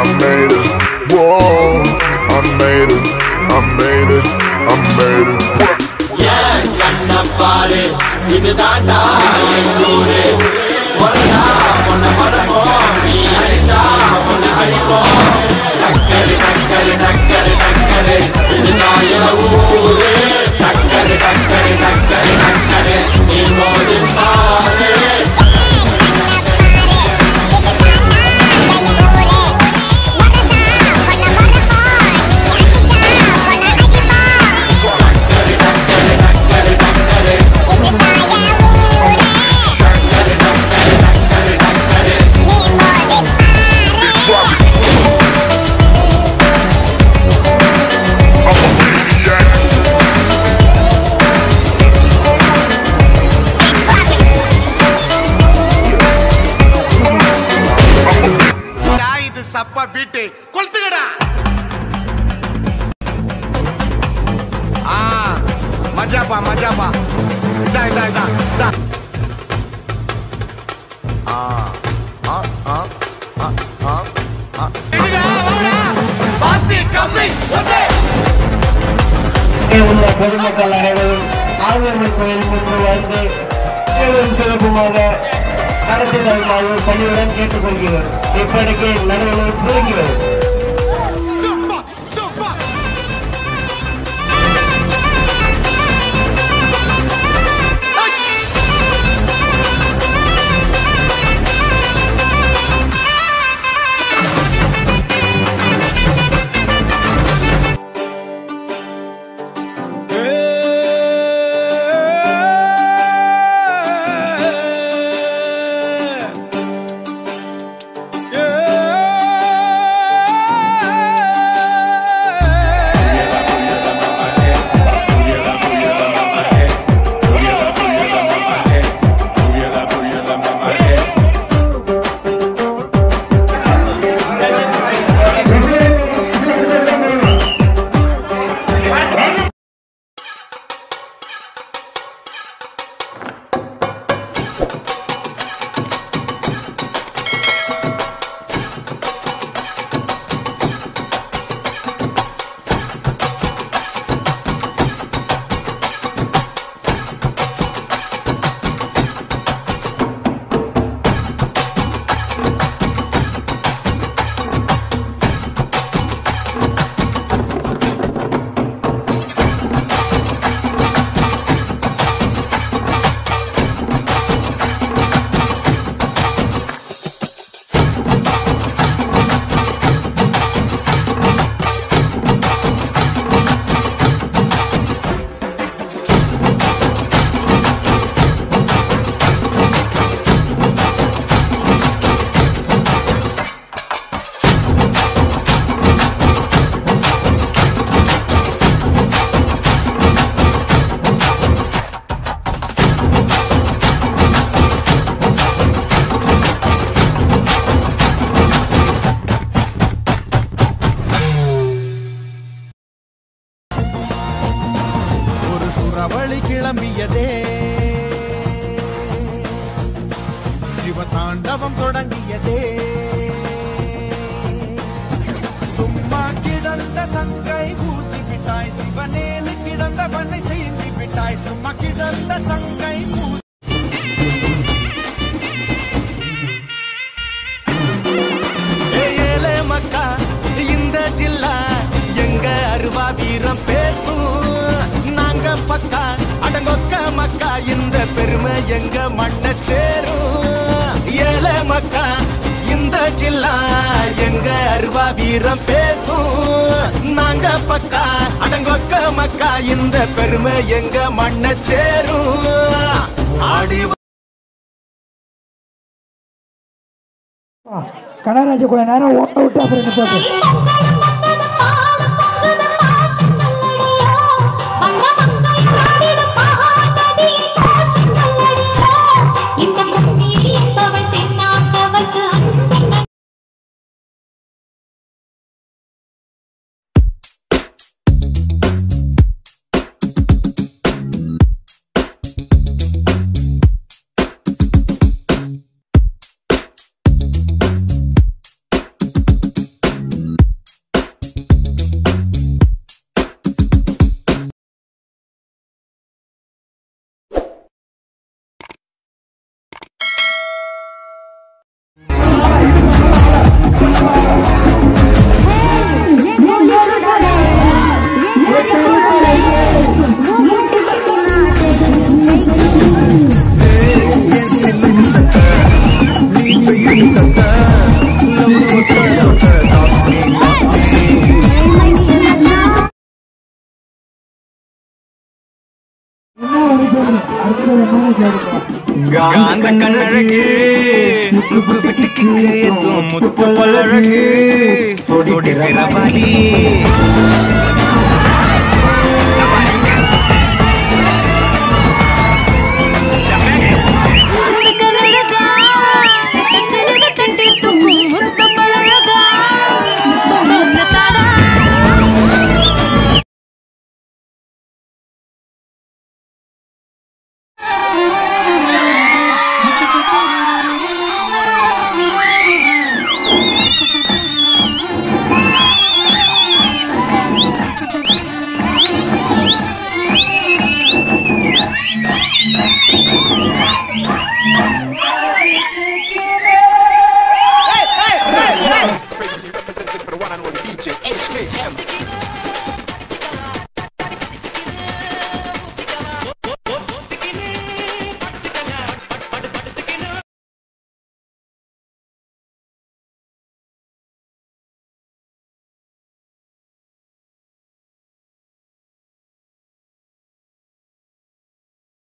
I made it. Whoa, I made it. I made it. I made it. ஏன் கண்ண பாரு இது தாண்டா எங்கூரு உரைச்சா பொண்ண மறப்போம் நீ அடிச்சா பொண்ண அடிப்போம் டக்கரு டக்கரு டக்கரு டக்கரு இதுதான் என் ஊரு டக்கரு டக்கரு டக்கரு டக்கரு நீ மோதி பாரு Drop it. I'm a maniac. இது சப்பா பீட்டு கொளுத்துக்கடா ஆ மஜாப்பா மஜாப்பா இதா இதா இதா இதா ஆ ஆ ஆ ஆ ஆ ஆ பாத்தி கம்மி ஒத்தே இங்கே உள்ள பொதுமக்கள் அனைவரும் ஆழ்வார்கள் கோயில் முன்பு வந்து சேவம் சிறப்புமாக நடத்தி தருமாறு பணியுடன் கேட்டுக்கொள்கிறோம் இப்படிக்கு நடுவில் புரிகிறது துப்பா துப்பா ஒரு சுறவழி கிளம்பியதே சிவதாண்டவம் தொடங்கியதே சும்மா கிடந்த சங்கை ஊத்தி விட்டாய் சிவனேலு கிடந்த பண்ணை செய்தி விட்டாய் சும்மா கிடந்த சங்கை ஊத்தி ஏலே மக்கா இந்த ஜில்லா எங்க அருவா வீரம் பேசும் நாங்க பக்கா அடங்கொக்க மக்கா இந்த பெருமை எங்க மண்ண சேரும் ஏலே மக்கா இந்த ஜில்லா எங்க அருவா வீரம் பேசும் நாங்க பக்கா அடங்கொக்க மக்கா இந்த பெருமை எங்க மண்ண சேரும் ஆடி கனராஜ கொஞ்ச நேரம் ஓட்ட விட்டு அப்புறம் நிப்பாட்டு காந்த கண்ணழகு லுக்கு விட்டு கிக்கு எத்தும் முத்து பல்லழகு சொடி சிறவாடி